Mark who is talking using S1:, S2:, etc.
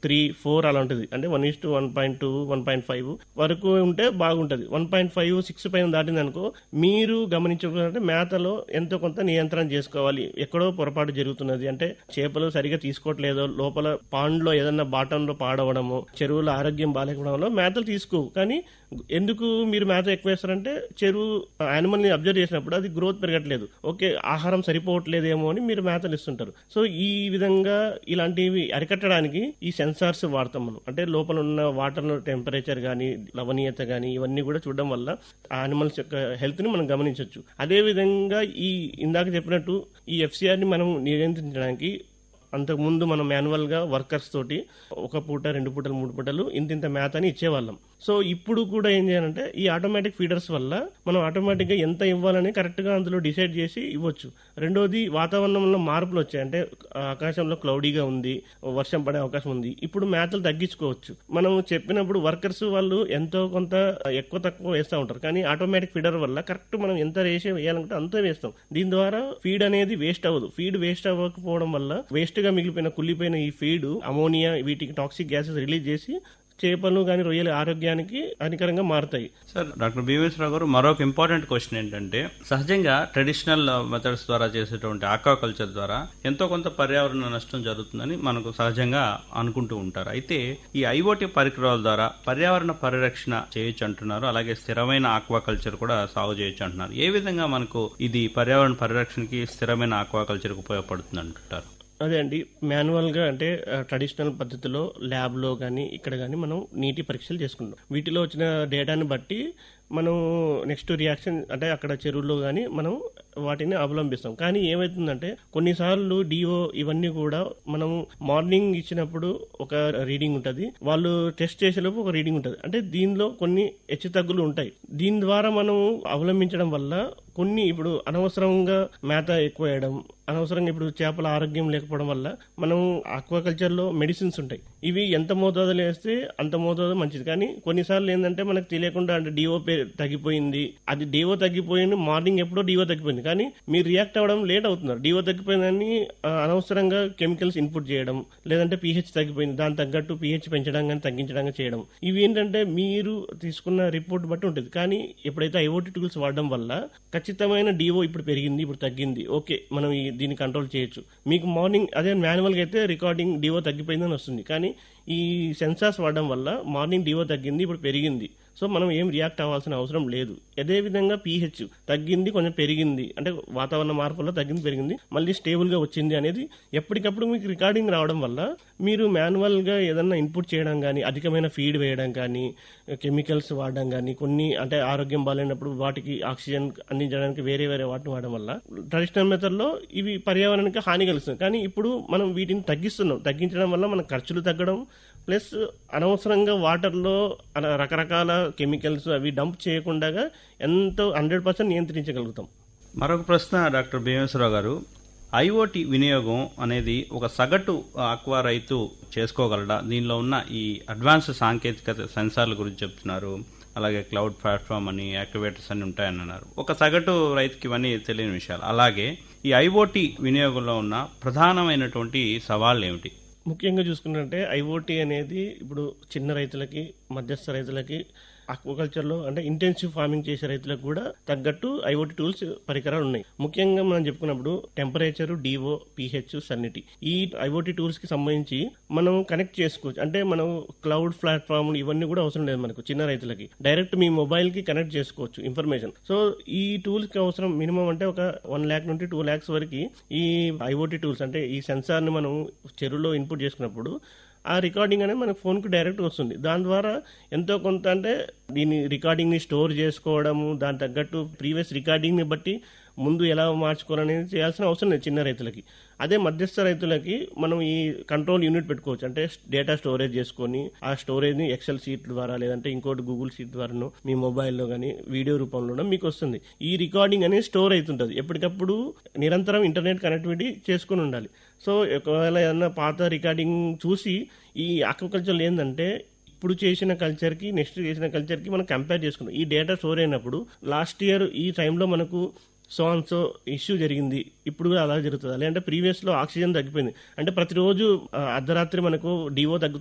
S1: three four అలా ఉంటుంది అంటే one is to one point two one point five వరకు ఉంటే బాగుంటుంది వన్ పాయింట్ ఫైవ్ సిక్స్ పైన దాటింది అనుకో మీరు గమనించుకుంటే మేతలో ఎంతో కొంత నియంత్రణ చేసుకోవాలి ఎక్కడో పొరపాటు జరుగుతున్నది అంటే చేపలు సరిగా తీసుకోవట్లేదో లోపల పాండ్లో ఏదన్నా బాటంలో పాడవడము చెరువులో ఆరోగ్యం బాగాలేకపోవడంలో మేతలు తీసుకోవు కానీ ఎందుకు మీరు మేత ఎక్కువ వేస్తారంటే చెరువు యానిమల్ ని అబ్జర్వ్ చేసినప్పుడు అది గ్రోత్ పెరగట్లేదు ఓకే ఆహారం సరిపోవట్లేదేమో అని మీరు మేతలు ఇస్తుంటారు సో ఈ విధంగా ఇలాంటివి అరికట్టడానికి ఈ సెన్సార్స్ వాడతాం మనం అంటే లోపల ఉన్న వాటర్ టెంపరేచర్ కానీ లవణీయత కానీ ఇవన్నీ కూడా చూడడం వల్ల ఆ యానిమల్స్ యొక్క హెల్త్ ని మనం గమనించవచ్చు అదే విధంగా ఈ ఇందాక చెప్పినట్టు ఈ ఎఫ్సిఆర్ ని మనం నియంత్రించడానికి అంతకుముందు మనం మాన్యువల్ గా వర్కర్స్ తోటి ఒక పూట రెండు పూటలు మూడు పూటలు ఇంత ఇంత మేత అని ఇచ్చేవాళ్ళం సో ఇప్పుడు కూడా ఏం చేయాలంటే ఈ ఆటోమేటిక్ ఫీడర్స్ వల్ల మనం ఆటోమేటిక్ గా ఎంత ఇవ్వాలని కరెక్ట్ గా అందులో డిసైడ్ చేసి ఇవ్వచ్చు రెండోది వాతావరణంలో మార్పులు వచ్చాయి అంటే ఆకాశంలో క్లౌడీగా ఉంది వర్షం పడే అవకాశం ఉంది ఇప్పుడు మేతలు తగ్గించుకోవచ్చు మనం చెప్పినప్పుడు వర్కర్స్ వాళ్ళు ఎంతో కొంత ఎక్కువ తక్కువ వేస్తూ ఉంటారు కానీ ఆటోమేటిక్ ఫీడర్ వల్ల కరెక్ట్ మనం ఎంత రేషియో వేయాలంటే అంతే వేస్తాం దీని ద్వారా ఫీడ్ అనేది వేస్ట్ అవ్వదు ఫీడ్ వేస్ట్ అవ్వకపోవడం వల్ల వేస్ట్ గా మిగిలిపోయిన కుళ్ళిపోయిన ఈ ఫీడ్ అమోనియా వీటికి టాక్సిక్ గ్యాసెస్ రిలీజ్ చేసి చేపలు కానీ రొయ్యల ఆరోగ్యానికి హానికరంగా మారుతాయి
S2: సార్ డాక్టర్ భీమేశ్వరరావు గారు మరొక ఇంపార్టెంట్ క్వశ్చన్ ఏంటంటే సహజంగా ట్రెడిషనల్ మెథడ్స్ ద్వారా చేసేటువంటి ఆక్వాకల్చర్ ద్వారా ఎంతో కొంత పర్యావరణ నష్టం జరుగుతుందని మనకు సహజంగా అనుకుంటూ ఉంటారు అయితే ఈ ఐఓటీ పరికరాల ద్వారా పర్యావరణ పరిరక్షణ చేయొచ్చు అంటున్నారు అలాగే స్థిరమైన ఆక్వాకల్చర్ కూడా సాగు చేయొచ్చు అంటున్నారు ఏ విధంగా మనకు ఇది పర్యావరణ పరిరక్షణకి స్థిరమైన ఆక్వాకల్చర్కి ఉపయోగపడుతుంది అంటుంటారు
S1: అదే అండి మాన్యువల్ గా అంటే ట్రెడిషనల్ పద్ధతిలో ల్యాబ్ లో కానీ ఇక్కడ కానీ మనం నీటి పరీక్షలు చేసుకుంటాం వీటిలో వచ్చిన డేటాని బట్టి మనం నెక్స్ట్ రియాక్షన్ అంటే అక్కడ చెరువుల్లో కానీ మనం వాటిని అవలంబిస్తాం కానీ ఏమవుతుందంటే కొన్నిసార్లు డిఓ ఇవన్నీ కూడా మనం మార్నింగ్ ఇచ్చినప్పుడు ఒక రీడింగ్ ఉంటుంది వాళ్ళు టెస్ట్ చేసేలోపు ఒక రీడింగ్ ఉంటుంది అంటే దీనిలో కొన్ని హెచ్చు తగ్గులు ఉంటాయి దీని ద్వారా మనం అవలంబించడం వల్ల కొన్ని ఇప్పుడు అనవసరంగా మేత ఎక్కువ వేయడం అనవసరంగా ఇప్పుడు చేపల ఆరోగ్యం లేకపోవడం వల్ల మనం ఆక్వాకల్చర్ లో మెడిసిన్స్ ఉంటాయి ఇవి ఎంత మోతాదులో వేస్తే అంత మోతాదు మంచిది కానీ కొన్నిసార్లు ఏంటంటే మనకు తెలియకుండా అంటే డిఓ తగ్గిపోయింది అది డిఓ తగ్గిపోయింది మార్నింగ్ ఎప్పుడో డిఓ తగ్గిపోయింది కానీ మీరు రియాక్ట్ అవ్వడం లేట్ అవుతున్నారు డిఓ తగ్గిపోయిందని ఆ, అనవసరంగా కెమికల్స్ ఇన్పుట్ చేయడం లేదంటే పిహెచ్ తగ్గిపోయింది దాని తగ్గట్టు పిహెచ్ పెంచడం కానీ తగ్గించడం కానీ చేయడం ఇవి ఏంటంటే మీరు తీసుకున్న రిపోర్ట్ బట్టి ఉంటుంది కానీ ఎప్పుడైతే ఐఓటీ టూల్స్ వాడడం వల్ల ఖచ్చితమైన డిఓ ఇప్పుడు పెరిగింది ఇప్పుడు తగ్గింది ఓకే మనం ఈ దీన్ని కంట్రోల్ చేయొచ్చు మీకు మార్నింగ్ అదే మాన్యువల్గా అయితే రికార్డింగ్ డిఓ తగ్గిపోయిందని వస్తుంది కానీ ఈ సెన్సార్స్ వాడడం వల్ల మార్నింగ్ డిఓ తగ్గింది ఇప్పుడు పెరిగింది సో మనం ఏం రియాక్ట్ అవ్వాల్సిన అవసరం లేదు అదే విధంగా పీహెచ్ తగ్గింది కొంచెం పెరిగింది అంటే వాతావరణ మార్పుల్లో తగ్గింది పెరిగింది మళ్ళీ స్టేబుల్ గా వచ్చింది అనేది ఎప్పటికప్పుడు మీకు రికార్డింగ్ రావడం వల్ల మీరు మాన్యువల్ గా ఏదన్నా ఇన్పుట్ చేయడం కానీ అధికమైన ఫీడ్ వేయడం కానీ కెమికల్స్ వాడడం కానీ కొన్ని అంటే ఆరోగ్యం బాగాలేనప్పుడు వాటికి ఆక్సిజన్ అందించడానికి వేరే వేరే వాటిని వాడడం వల్ల ట్రెడిషనల్ మెథడ్ లో ఇవి పర్యావరణానికి హాని కలుస్తుంది కానీ ఇప్పుడు మనం వీటిని తగ్గిస్తున్నాం తగ్గించడం వల్ల మన ఖర్చులు తగ్గడం ప్లస్ అనవసరంగా వాటర్లో అన- రకరకాల కెమికల్స్ అవి డంప్ చేయకుండా ఎంతో హండ్రెడ్ పర్సెంట్ నియంత్రించగలుగుతాం
S2: మరొక ప్రశ్న డాక్టర్ భీమేశ్వరరావు గారు ఐఓటి వినియోగం అనేది ఒక సగటు ఆక్వా రైతు చేసుకోగలడా దీనిలో ఉన్న ఈ అడ్వాన్స్ సాంకేతికత సెన్సార్ల గురించి చెప్తున్నారు అలాగే క్లౌడ్ ప్లాట్ఫామ్ అని యాక్టివేటర్స్ అని ఉంటాయని అన్నారు ఒక సగటు రైతుకి ఇవన్నీ తెలియని విషయాలు అలాగే ఈ ఐఓటి వినియోగంలో ఉన్న ప్రధానమైనటువంటి సవాళ్ళు ఏమిటి
S1: ముఖ్యంగా చూసుకున్నట్టే ఐఓటీ అనేది ఇప్పుడు చిన్న రైతులకి మధ్యస్థ రైతులకి ఆక్వాకల్చర్ లో అంటే ఇంటెన్సివ్ ఫార్మింగ్ చేసే రైతులకు కూడా తగ్గట్టు ఐఓటీ టూల్స్ పరికరాలు ఉన్నాయి ముఖ్యంగా మనం చెప్పుకున్నప్పుడు టెంపరేచర్ డివో పిహెచ్ సన్నిటి ఈ ఐఓటీ టూల్స్ కి సంబంధించి మనం కనెక్ట్ చేసుకోవచ్చు అంటే మనం క్లౌడ్ ప్లాట్ఫామ్ ఇవన్నీ కూడా అవసరం లేదు మనకు చిన్న రైతులకి డైరెక్ట్ మీ మొబైల్ కి కనెక్ట్ చేసుకోవచ్చు ఇన్ఫర్మేషన్ సో ఈ టూల్స్ కి అవసరం మినిమం అంటే ఒక వన్ ల్యాక్ నుండి టూ ల్యాక్స్ వరకు ఈ ఐఓటీ టూల్స్ అంటే ఈ సెన్సార్ ని మనం చెరువులో ఇన్పుట్ చేసుకున్నప్పుడు ఆ రికార్డింగ్ అనేది మన ఫోన్కి డైరెక్ట్ వస్తుంది దాని ద్వారా ఎంతో కొంత అంటే దీని రికార్డింగ్ని స్టోర్ చేసుకోవడము దాని తగ్గట్టు ప్రీవియస్ రికార్డింగ్ని బట్టి ముందు ఎలా మార్చుకోవాలనేది చేయాల్సిన అవసరం లేదు చిన్న రైతులకి అదే మధ్యస్థ రైతులకి మనం ఈ కంట్రోల్ యూనిట్ పెట్టుకోవచ్చు అంటే డేటా స్టోరేజ్ చేసుకొని ఆ స్టోరేజ్ని ఎక్సెల్ షీట్ ద్వారా లేదంటే ఇంకోటి గూగుల్ షీట్ ద్వారానో మీ మొబైల్లో కానీ వీడియో రూపంలోనో మీకు వస్తుంది ఈ రికార్డింగ్ అనేది స్టోర్ అవుతుంటుంది ఎప్పటికప్పుడు నిరంతరం ఇంటర్నెట్ కనెక్టివిటీ చేసుకుని ఉండాలి సో ఒకవేళ ఏదన్నా పాత రికార్డింగ్ చూసి ఈ ఆక్వాకల్చర్లో ఏంటంటే ఇప్పుడు చేసిన కల్చర్కి నెక్స్ట్ చేసిన కల్చర్కి మనం కంపేర్ చేసుకున్నాం ఈ డేటా స్టోర్ అయినప్పుడు లాస్ట్ ఇయర్ ఈ టైంలో మనకు సో అండ్ సో ఇష్యూ జరిగింది ఇప్పుడు కూడా అలా జరుగుతుంది లేదంటే ప్రీవియస్ లో ఆక్సిజన్ తగ్గిపోయింది అంటే ప్రతిరోజు ఆ, అర్ధరాత్రి మనకు డివో తగ్గుతుంది